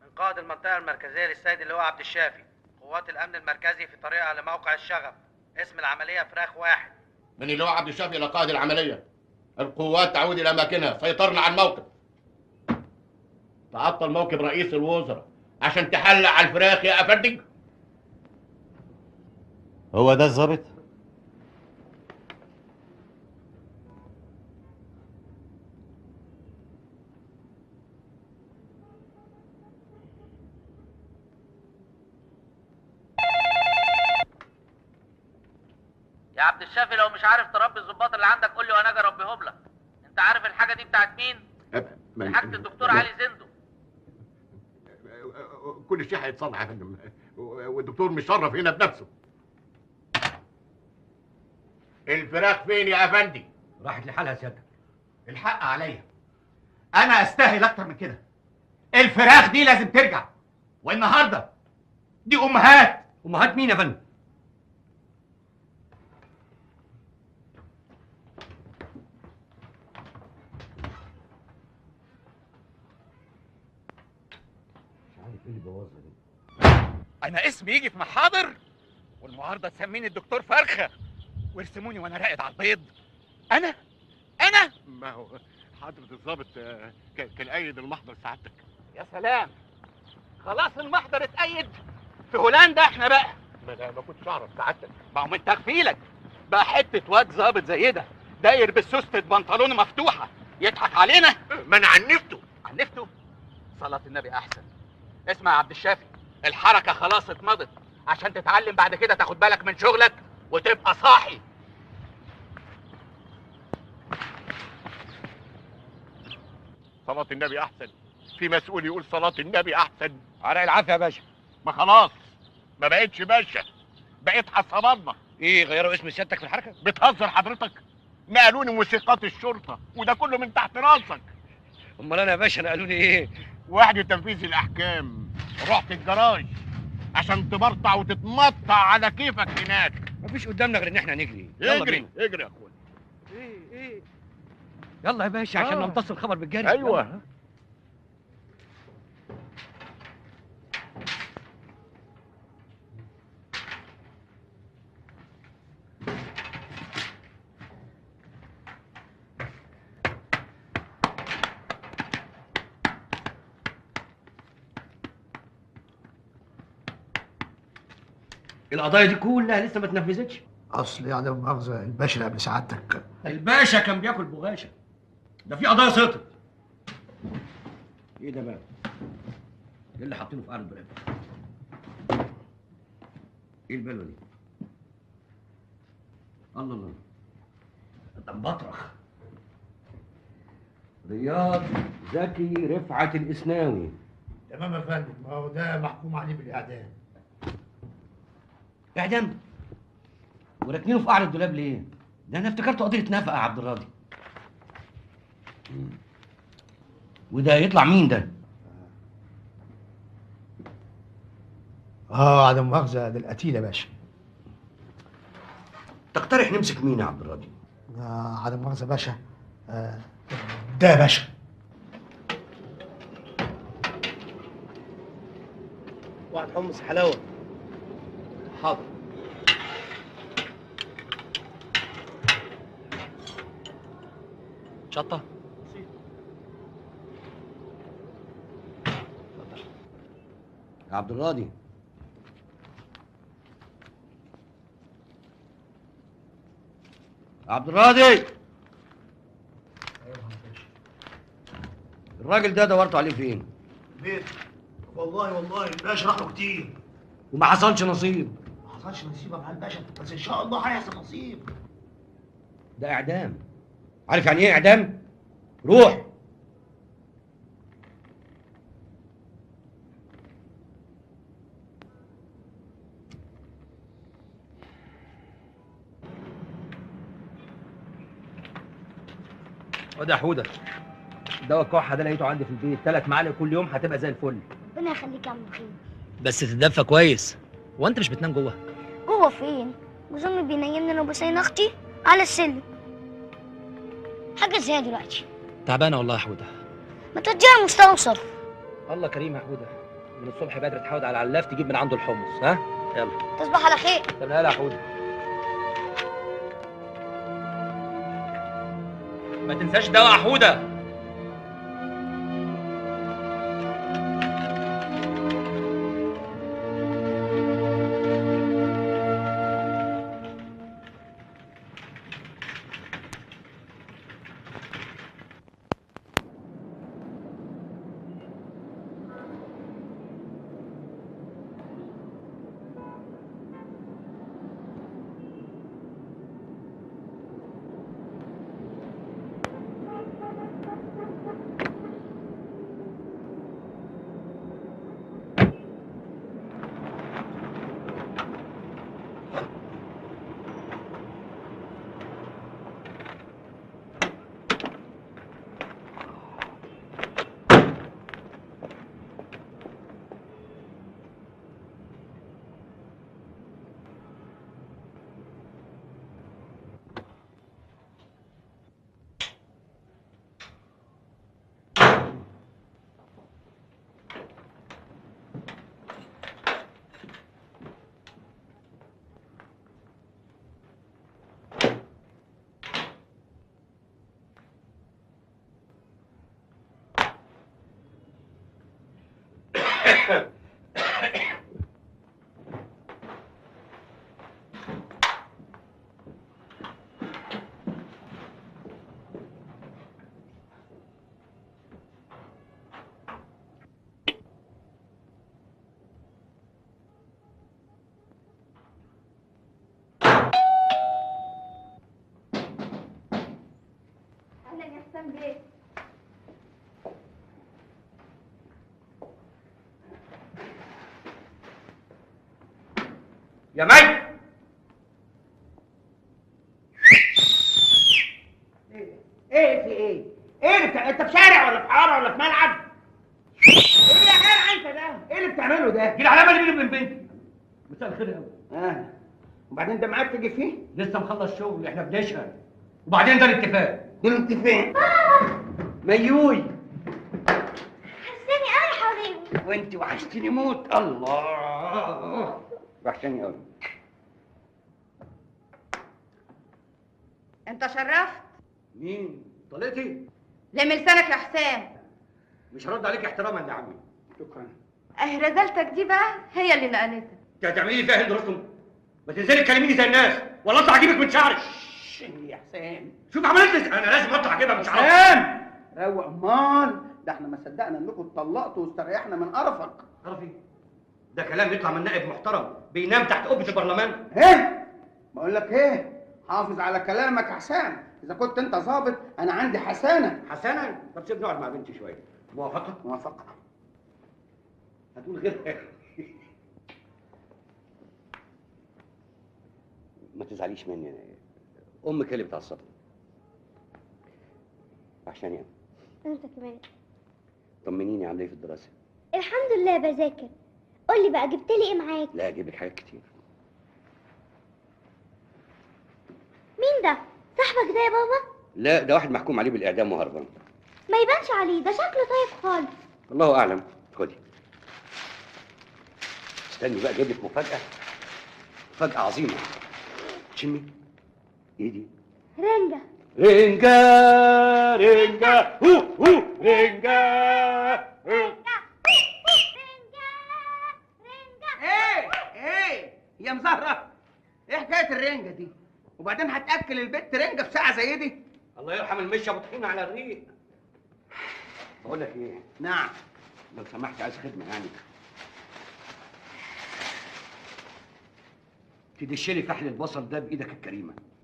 من قائد المنطقة المركزية للسيد اللواء عبد الشافي قوات الأمن المركزي في طريقها لموقع الشغب اسم العملية فراخ واحد من اللواء عبد الشافي الى قائد العمليه القوات تعود الى اماكنها سيطرنا على الموقف تعطل موكب رئيس الوزراء عشان تحلق على الفراخ يا افندي هو ده الظابط يا عبد الشافي لو مش عارف تربي الظباط اللي عندك قول لي وانا اجي اربيهم لك انت عارف الحاجة دي بتاعت مين؟ حاجة الدكتور علي زندو كل شيء هيتصلح يا فندم والدكتور مشرف هنا بنفسه الفراخ فين يا افندي راحت لحالها سيادتك الحق عليا انا استاهل اكتر من كده الفراخ دي لازم ترجع والنهارده دي امهات امهات مين يا فندم مش عارف ايه اللي بوظها دي انا اسمي يجي في محاضر والمعارضه تسميني الدكتور فرخه ويرسموني وانا راقد على البيض انا انا ما هو حضرة الضابط آه، كان كان قايد المحضر سعادتك يا سلام خلاص المحضر اتأيد في هولندا احنا بقى ما انا ما كنتش اعرف سعادتك ما هو من تغفيلك بقى حته واد ظابط زي ده داير بسوستة بنطلونه مفتوحه يضحك علينا ما انا عنفته عنفته صلاة النبي احسن اسمع يا عبد الشافي الحركه خلاص اتمضت عشان تتعلم بعد كده تاخد بالك من شغلك وتبقى صاحي صلاة النبي احسن في مسؤول يقول صلاة النبي احسن على العافيه يا باشا ما خلاص ما بقتش باشا بقيت حصبنا ايه غيروا اسم سيادتك في الحركه بتهزر حضرتك نقلوني موسيقات الشرطة وده كله من تحت راسك امال انا يا باشا نقلوني ايه وحدة تنفيذ الأحكام رحت الجراج عشان تبرطع وتتمطع على كيفك هناك مفيش قدامنا غير ان احنا نجري يلا اجري بينا اجري يا اخويا ايه ايه يلا يا باشا عشان آه. نمتص الخبر بالجري ايوه يلا. القضايا دي كلها لسه ما اتنفذتش اصل يعني مؤاخذه الباشا اللي قبل سعادتك الباشا كان بياكل بغاشة ده في قضايا سقطت ايه ده بقى؟ ايه اللي حاطينه في قعر الدولاب؟ ايه البلوه دي؟ الله الله ده مبطرخ رياض زكي رفعت الاسناوي تمام يا فندم ما هو ده محكوم عليه بالاعدام اعدام وراكنينه في قعر الدولاب ليه؟ ده انا افتكرته قضيه نفقه يا عبد الراضي وده يطلع مين ده؟ اه عدم مؤاخذه ده القتيل يا باشا تقترح نمسك مين يا عبد الراضي؟ آه عدم مؤاخذه يا باشا آه ده يا باشا واحد حمص حلاوة حاضر شطة يا عبد الراضي يا عبد الراضي الراجل ده دورته عليه فين؟ بيت والله والله الباشا راح له كتير وما حصلش نصيب ما حصلش نصيب مع الباشا بس ان شاء الله هيحصل نصيب ده اعدام عارف يعني ايه اعدام؟ روح وده حوده دواء الكحه ده لقيته عندي في البيت ثلاث معالق كل يوم هتبقى زي الفل ربنا يخليك يا عم خير بس تتدفى كويس هو انت مش بتنام جوه جوه فين وزومي بينيمني انا وبسين اختي على السلم حاجه زي دلوقتي تعبانه والله يا حوده ما توديها المستوصف الله كريم يا حوده من الصبح بدري تحاول على العلاف تجيب من عنده الحمص ها يلا تصبح على خير طب يلا يا حوده ما تنساش دواء يا حوده اهلا يا حسام بيه يا مي ايه في ايه؟ ايه اللي بتع... انت في شارع ولا في حاره ولا في ملعب؟ ايه يا جدع انت ده؟ ايه اللي بتعمله ده؟ دي العلامه اللي بيني وبين بنتي مساء الخير قوي اه وبعدين انت معاك تيجي فيه؟ لسه مخلص شغل احنا بنشهد وبعدين ده الاتفاق دول انت فين؟ ميوي حساني قوي يا حبيبي وانت وحشتني موت الله وحشتني قوي انت شرفت مين طليقتي لم لسانك يا حسام مش هرد عليك احتراما يا عمي شكرا اه رزالتك دي بقى هي اللي نقلتك انت هتعملي لي فيها هند رستم ما تنزلي تكلميني زي الناس ولا اطلع اجيبك من شعرك يا حسام شوف عملت لي انا لازم اطلع كده من شعرك حسام روق امال ده احنا ما صدقنا انكم اتطلقتوا واستريحنا من قرفك عرفي ده كلام يطلع من نائب محترم بينام تحت قبة البرلمان ايه؟ بقول لك ايه؟ حافظ على كلامك يا حسام اذا كنت انت ظابط انا عندي حسانه حسنا طب سيبني اقعد مع بنتي شويه موافقه موافقه هتقول غير ما تزعليش مني امك هي اللي بتعصبني عشان يعني انت كمان طمنيني عامله ايه في الدراسه الحمد لله بذاكر قول لي بقى جبت لي ايه معاك لا اجيب لك حاجات كتير مين ده صاحبك ده يا بابا لا ده واحد محكوم عليه بالاعدام وهربان ما يبانش عليه ده شكله طيب خالص الله اعلم خدي استني بقى اجيب لك مفاجاه مفاجاه عظيمه شمي ايه دي رنجة رنجة رنجة هو هو رنجة هو. ايه ايه يا مزهره ايه حكايه الرنجه دي وبعدين هتاكل البت رنجه في ساعه زي دي الله يرحم المشة بطحين على الريق بقول لك ايه نعم لو سمحت عايز خدمه يعني تدش لي فحل البصل ده بايدك الكريمه